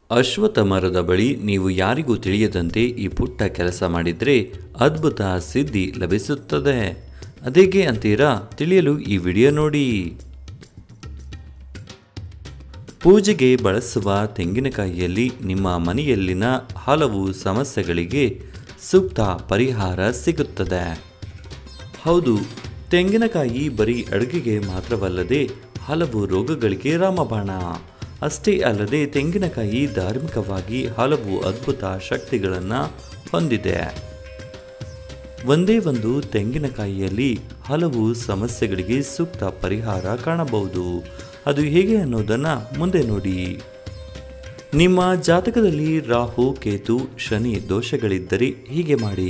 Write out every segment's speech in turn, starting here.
ಅಶ್ವತ್ಥ ಮರದ ಬಳಿ ನೀವು ಯಾರಿಗೂ ತಿಳಿಯದಂತೆ ಈ ಪುಟ್ಟ ಕೆಲಸ ಮಾಡಿದರೆ ಅದ್ಭುತ ಸಿದ್ಧಿ ಲಭಿಸುತ್ತದೆ ಅದೇಗೆ ಅಂತೀರಾ ತಿಳಿಯಲು ಈ ವಿಡಿಯೋ ನೋಡಿ ಪೂಜೆಗೆ ಬಳಸುವ ತೆಂಗಿನಕಾಯಿಯಲ್ಲಿ ನಿಮ್ಮ ಮನೆಯಲ್ಲಿನ ಹಲವು ಸಮಸ್ಯೆಗಳಿಗೆ ಸೂಕ್ತ ಪರಿಹಾರ ಸಿಗುತ್ತದೆ ಹೌದು ತೆಂಗಿನಕಾಯಿ ಬರೀ ಅಡುಗೆಗೆ ಮಾತ್ರವಲ್ಲದೆ ಹಲವು ರೋಗಗಳಿಗೆ ರಾಮಬಾಣ ಅಷ್ಟೇ ಅಲ್ಲದೆ ತೆಂಗಿನಕಾಯಿ ಧಾರ್ಮಿಕವಾಗಿ ಹಲವು ಅದ್ಭುತ ಶಕ್ತಿಗಳನ್ನು ಹೊಂದಿದೆ ಒಂದೇ ಒಂದು ತೆಂಗಿನಕಾಯಿಯಲ್ಲಿ ಹಲವು ಸಮಸ್ಯೆಗಳಿಗೆ ಸೂಕ್ತ ಪರಿಹಾರ ಕಾಣಬಹುದು ಅದು ಹೇಗೆ ಅನ್ನೋದನ್ನು ಮುಂದೆ ನೋಡಿ ನಿಮ್ಮ ಜಾತಕದಲ್ಲಿ ರಾಹು ಕೇತು ಶನಿ ದೋಷಗಳಿದ್ದರೆ ಹೀಗೆ ಮಾಡಿ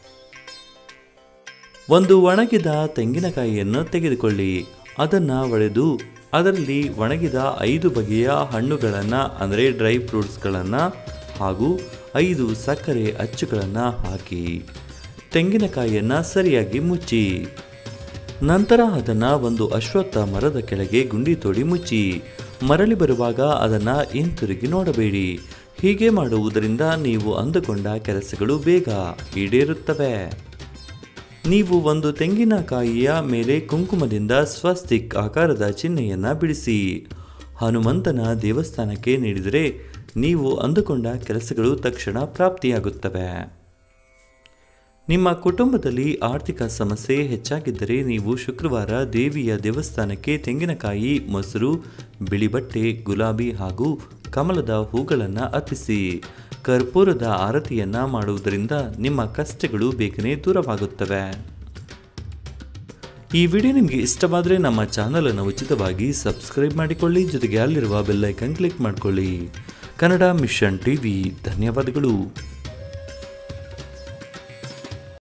ಒಂದು ಒಣಗಿದ ತೆಂಗಿನಕಾಯಿಯನ್ನು ತೆಗೆದುಕೊಳ್ಳಿ ಅದನ್ನು ಒಡೆದು ಅದರಲ್ಲಿ ಒಣಗಿದ ಐದು ಬಗೆಯ ಹಣ್ಣುಗಳನ್ನು ಅಂದರೆ ಡ್ರೈ ಫ್ರೂಟ್ಸ್ಗಳನ್ನು ಹಾಗೂ ಐದು ಸಕ್ಕರೆ ಅಚ್ಚುಗಳನ್ನು ಹಾಕಿ ತೆಂಗಿನಕಾಯಿಯನ್ನು ಸರಿಯಾಗಿ ಮುಚ್ಚಿ ನಂತರ ಅದನ್ನು ಒಂದು ಅಶ್ವತ್ಥ ಮರದ ಕೆಳಗೆ ಗುಂಡಿ ತೋಡಿ ಮುಚ್ಚಿ ಮರಳಿ ಬರುವಾಗ ಅದನ್ನು ಹಿಂತಿರುಗಿ ನೋಡಬೇಡಿ ಹೀಗೆ ಮಾಡುವುದರಿಂದ ನೀವು ಅಂದುಕೊಂಡ ಕೆಲಸಗಳು ಬೇಗ ಈಡೇರುತ್ತವೆ ನೀವು ಒಂದು ತೆಂಗಿನಕಾಯಿಯ ಮೇಲೆ ಕುಂಕುಮದಿಂದ ಸ್ವಸ್ತಿಕ್ ಆಕಾರದ ಚಿಹ್ನೆಯನ್ನು ಬಿಡಿಸಿ ಹನುಮಂತನ ದೇವಸ್ಥಾನಕ್ಕೆ ನೀಡಿದರೆ ನೀವು ಅಂದುಕೊಂಡ ಕೆಲಸಗಳು ತಕ್ಷಣ ಪ್ರಾಪ್ತಿಯಾಗುತ್ತವೆ ನಿಮ್ಮ ಕುಟುಂಬದಲ್ಲಿ ಆರ್ಥಿಕ ಸಮಸ್ಯೆ ಹೆಚ್ಚಾಗಿದ್ದರೆ ನೀವು ಶುಕ್ರವಾರ ದೇವಿಯ ದೇವಸ್ಥಾನಕ್ಕೆ ತೆಂಗಿನಕಾಯಿ ಮೊಸರು ಬಿಳಿ ಬಟ್ಟೆ ಗುಲಾಬಿ ಹಾಗೂ ಕಮಲದ ಹೂಗಳನ್ನು ಅರ್ಪಿಸಿ ಕರ್ಪೂರದ ಆರತಿಯನ್ನು ಮಾಡುವುದರಿಂದ ನಿಮ್ಮ ಕಷ್ಟಗಳು ಬೇಗನೆ ದೂರವಾಗುತ್ತವೆ ಈ ವಿಡಿಯೋ ನಿಮಗೆ ಇಷ್ಟವಾದರೆ ನಮ್ಮ ಚಾನಲನ್ನು ಉಚಿತವಾಗಿ ಸಬ್ಸ್ಕ್ರೈಬ್ ಮಾಡಿಕೊಳ್ಳಿ ಜೊತೆಗೆ ಅಲ್ಲಿರುವ ಬೆಲ್ಲೈಕನ್ ಕ್ಲಿಕ್ ಮಾಡಿಕೊಳ್ಳಿ ಕನ್ನಡ ಮಿಷನ್ ಟಿವಿ ಧನ್ಯವಾದಗಳು